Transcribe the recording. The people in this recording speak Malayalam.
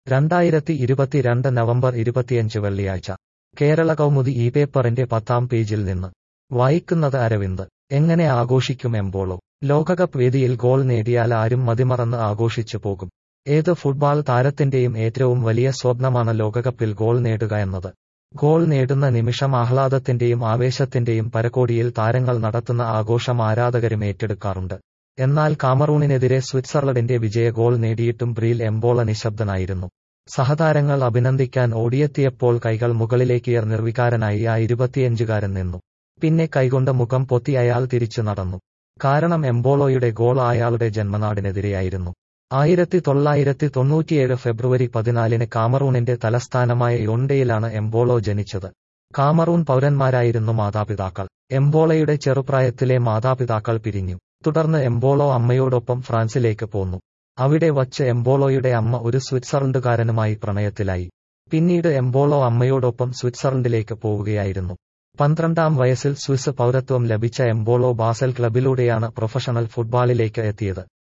രണ്ടായിരത്തി ഇരുപത്തിരണ്ട് നവംബർ ഇരുപത്തിയഞ്ച് വെള്ളിയാഴ്ച കേരള കൗമുദി ഈ പേപ്പറിന്റെ പത്താം പേജിൽ നിന്ന് വായിക്കുന്നത് അരവിന്ദ് എങ്ങനെ ആഘോഷിക്കും എംബോളോ ലോകകപ്പ് വേദിയിൽ ഗോൾ നേടിയാൽ ആരും മതിമറന്ന് ആഘോഷിച്ചു പോകും ഏത് ഫുട്ബോൾ താരത്തിന്റെയും ഏറ്റവും വലിയ സ്വപ്നമാണ് ലോകകപ്പിൽ ഗോൾ നേടുക എന്നത് ഗോൾ നേടുന്ന നിമിഷം ആഹ്ലാദത്തിന്റെയും ആവേശത്തിന്റെയും പരകോടിയിൽ താരങ്ങൾ നടത്തുന്ന ആഘോഷം ആരാധകരും ഏറ്റെടുക്കാറുണ്ട് എന്നാൽ കാമറൂണിനെതിരെ സ്വിറ്റ്സർലൻഡിന്റെ വിജയ ഗോൾ നേടിയിട്ടും ബ്രീൽ എംബോള നിശബ്ദനായിരുന്നു സഹതാരങ്ങൾ അഭിനന്ദിക്കാൻ ഓടിയെത്തിയപ്പോൾ കൈകൾ മുകളിലേക്കുയർ നിർവികാരനായി ആ ഇരുപത്തിയഞ്ചുകാരൻ നിന്നു പിന്നെ കൈകൊണ്ട് മുഖം പൊത്തി അയാൾ തിരിച്ചു നടന്നു കാരണം എംബോളോയുടെ ഗോൾ അയാളുടെ ജന്മനാടിനെതിരെയായിരുന്നു ആയിരത്തി തൊള്ളായിരത്തി തൊണ്ണൂറ്റിയേഴ് ഫെബ്രുവരി പതിനാലിന് കാമറൂണിന്റെ തലസ്ഥാനമായ യോണ്ടയിലാണ് എംബോളോ ജനിച്ചത് കാമറൂൺ പൗരന്മാരായിരുന്നു മാതാപിതാക്കൾ എംബോളയുടെ ചെറുപ്രായത്തിലെ മാതാപിതാക്കൾ പിരിഞ്ഞു തുടർന്ന് എംബോളോ അമ്മയോടൊപ്പം ഫ്രാൻസിലേക്ക് പോന്നു അവിടെ വച്ച് എംബോളോയുടെ അമ്മ ഒരു സ്വിറ്റ്സർലൻഡുകാരനുമായി പ്രണയത്തിലായി പിന്നീട് എംബോളോ അമ്മയോടൊപ്പം സ്വിറ്റ്സർലൻഡിലേക്ക് പോവുകയായിരുന്നു പന്ത്രണ്ടാം വയസ്സിൽ സ്വിസ് പൗരത്വം ലഭിച്ച എംബോളോ ബാസൽ ക്ലബിലൂടെയാണ് പ്രൊഫഷണൽ ഫുട്ബോളിലേക്ക് എത്തിയത്